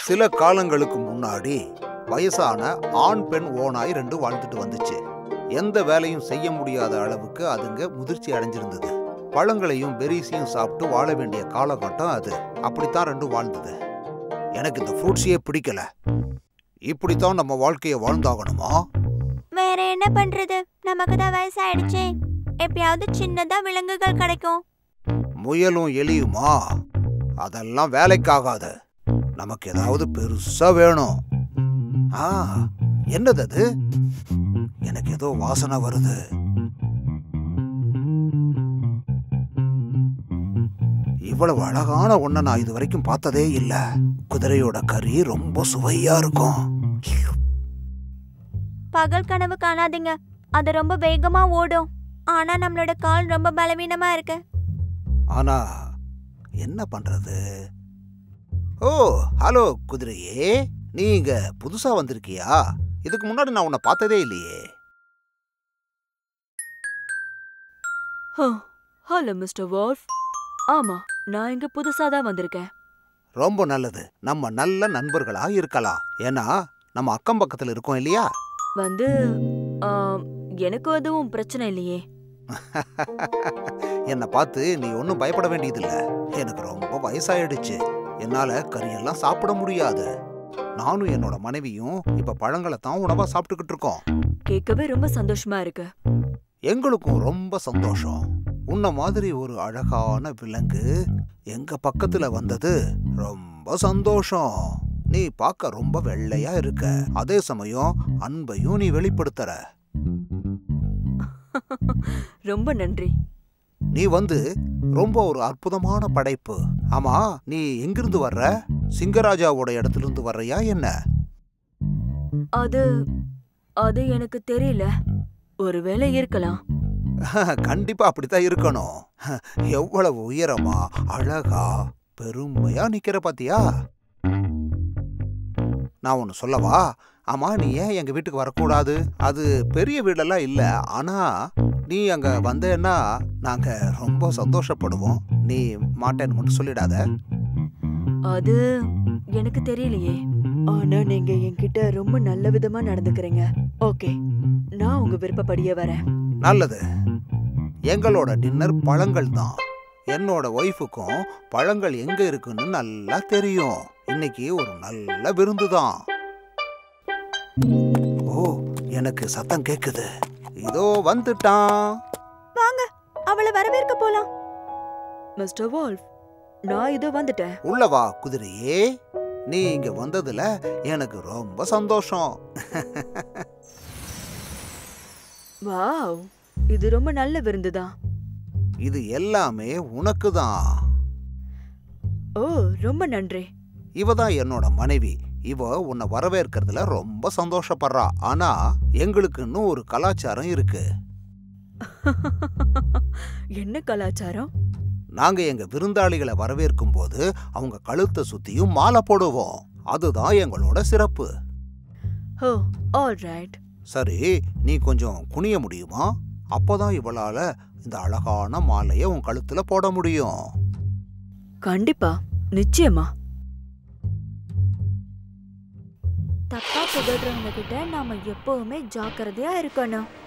சில காலங்களுக்கு முன்னாடி வயசான ஆண் பெண் ஓனாய் ரெண்டு வாழ்ந்துட்டு வந்துச்சு எந்த வேலையும் செய்ய முடியாத அளவுக்கு அதுங்க முதிர்ச்சி அடைஞ்சிருந்தது பழங்களையும் பெரிஸையும் சாப்பிட்டு வாழ வேண்டிய காலகட்டம் அது அப்படித்தான் ரெண்டும் வாழ்ந்தது எனக்கு இந்த ஃப்ரூட்ஸையே பிடிக்கல இப்படித்தான் நம்ம வாழ்க்கையை வாழ்ந்தாகணுமா வேற என்ன பண்றது நமக்கு தான் வயசாயிடுச்சே எப்பயாவது சின்னதா விலங்குகள் கிடைக்கும் முயலும் எலியுமா அதெல்லாம் வேலைக்காகாது நமக்கு ஏதாவது பெருசா வேணும் ஆ என்னது அது எனக்கு ஏதோ வாசனை வருது இவ்வளவு அழகான ஒன்ன நான் இது வரைக்கும் பார்த்ததே இல்ல குதிரையோட கறி ரொம்ப சுவையா இருக்கும் பகல் கனவு காணாதீங்க அது ரொம்ப வேகமா ஓடும் ஆனா நம்மளோட கால் ரொம்ப பலவீனமா இருக்கு ஆனா என்ன பண்றது ஓ ஹலோ குதிரையே நீ இங்க புதுசா வந்திருக்கியா இதுக்கு முன்னாடி நான் உன்னை பார்த்ததே இல்லையே ஹலோ மிஸ்டர் வால்ஃப் ஆமா நான் இங்க புதுசா தான் வந்திருக்கேன் ரொம்ப நல்லது நம்ம நல்ல நண்பர்களா இருக்கலாம் ஏன்னா நம்ம அக்கம் பக்கத்துல இருக்கோம் இல்லையா வந்து ஆம், எனக்கு எதுவும் பிரச்சனை இல்லையே என்னை பார்த்து நீ ஒன்றும் பயப்பட வேண்டியதில்ல எனக்கு ரொம்ப வயசாயிடுச்சு என்னால கறியெல்லாம் சாப்பிட முடியாது நானும் என்னோட மனைவியும் இப்ப பழங்களை தான் உணவா சாப்பிட்டுக்கிட்டு இருக்கோம் கேட்கவே ரொம்ப சந்தோஷமா இருக்கு எங்களுக்கும் ரொம்ப சந்தோஷம் உன்ன மாதிரி ஒரு அழகான விலங்கு எங்க பக்கத்துல வந்தது ரொம்ப சந்தோஷம் நீ பார்க்க ரொம்ப வெள்ளையா இருக்க அதே சமயம் அன்பையும் நீ வெளிப்படுத்துற ரொம்ப நன்றி நீ வந்து ரொம்ப ஒரு அற்புதமான படைப்பு ஆமா நீ எங்கிருந்து வர்ற சிங்கராஜாவோட இடத்துல இருந்து வர்றியா என்ன அது அது எனக்கு தெரியல ஒருவேளை இருக்கலாம் கண்டிப்பா அப்படித்தான் இருக்கணும் எவ்வளவு உயரமா அழகா பெருமையா நிக்கிற பாத்தியா நான் ஒன்னு சொல்லவா ஆமா நீ ஏன் எங்க வீட்டுக்கு வரக்கூடாது அது பெரிய வீடெல்லாம் இல்ல ஆனா நீ அங்க வந்தேன்னா நாங்க ரொம்ப சந்தோஷப்படுவோம் நீ மாட்டேன்னு மட்டும் சொல்லிடாத அது எனக்கு தெரியலையே ஆனா நீங்க என்கிட்ட ரொம்ப நல்ல விதமா நடந்துக்கிறீங்க ஓகே நான் உங்க விருப்பப்படியே வரேன் நல்லது எங்களோட டின்னர் பழங்கள் தான் என்னோட ஒய்ஃபுக்கும் பழங்கள் எங்க இருக்குன்னு நல்லா தெரியும் இன்னைக்கு ஒரு நல்ல விருந்து தான் ஓ எனக்கு சத்தம் கேக்குது இதோ வந்துட்டான் வாங்க அவளை வரவேற்க போலாம் மிஸ்டர் வால்ஃப் நான் இதோ வந்துட்டேன் உள்ள வா குதிரையே நீ இங்க வந்ததுல எனக்கு ரொம்ப சந்தோஷம் வாவ் இது ரொம்ப நல்ல விருந்து தான் இது எல்லாமே உனக்கு தான் ஓ ரொம்ப நன்றி இவ தான் என்னோட மனைவி இவ உன்னை வரவேற்கிறதுல ரொம்ப சந்தோஷப்படுறா ஆனா எங்களுக்கு இன்னும் ஒரு கலாச்சாரம் இருக்கு என்ன கலாச்சாரம் நாங்க எங்க விருந்தாளிகளை வரவேற்கும் போது அவங்க கழுத்தை சுத்தியும் மாலை போடுவோம் அதுதான் எங்களோட சிறப்பு ஓ ஆல் ரைட் சரி நீ கொஞ்சம் குனிய முடியுமா அப்பதான் இவளால இந்த அழகான மாலைய உன் கழுத்துல போட முடியும் கண்டிப்பா நிச்சயமா தப்பா புகழ்றவங்க கிட்ட நாம எப்பவுமே ஜாக்கிரதையா இருக்கணும்